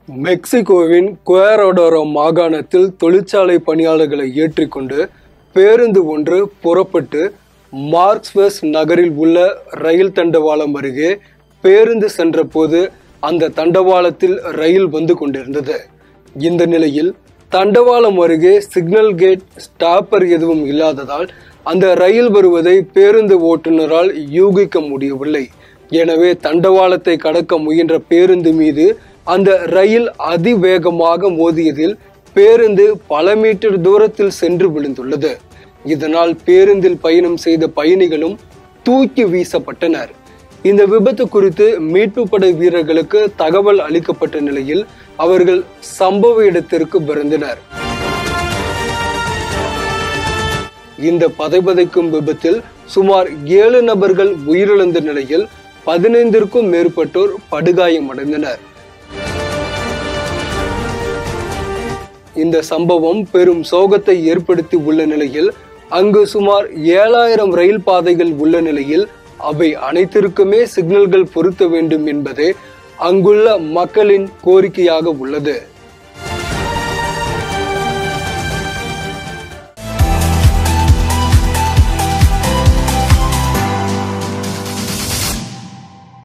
மெக்சிகோவின் குயரோடோரோ மாகாணத்தில் தொழிற்சாலை பணியாளர்களை ஏற்றிக்கொண்டு பேருந்து ஒன்று புறப்பட்டு மார்க்ஸ்வெஸ் நகரில் உள்ள ரயில் தண்டவாளம் அருகே பேருந்து சென்றபோது அந்த தண்டவாளத்தில் ரயில் வந்து கொண்டிருந்தது இந்த நிலையில் தண்டவாளம் அருகே சிக்னல் கேட் ஸ்டாப்பர் எதுவும் இல்லாததால் அந்த ரயில் வருவதை பேருந்து ஓட்டுநரால் யூகிக்க முடியவில்லை எனவே தண்டவாளத்தை கடக்க முயன்ற பேருந்து மீது அந்த ரயில் அதிவேகமாக மோதியதில் பேருந்து பல மீட்டர் தூரத்தில் சென்று விழுந்துள்ளது இதனால் பேருந்தில் பயணம் செய்த பயணிகளும் தூக்கி வீசப்பட்டனர் இந்த விபத்து குறித்து மீட்பு படை வீரர்களுக்கு தகவல் அளிக்கப்பட்ட நிலையில் அவர்கள் சம்பவ இடத்திற்கு விரைந்தனர் இந்த பதைபதைக்கும் விபத்தில் சுமார் ஏழு நபர்கள் உயிரிழந்த நிலையில் பதினைந்திற்கும் மேற்பட்டோர் படுகாயமடைந்தனர் இந்த சம்பவம் பெரும் சோகத்தை ஏற்படுத்தி உள்ள நிலையில் அங்கு சுமார் ஏழாயிரம் ரயில் பாதைகள் உள்ள நிலையில் அவை அனைத்திற்குமே சிக்னல்கள் பொருத்த வேண்டும் என்பதே அங்குள்ள மக்களின் கோரிக்கையாக உள்ளது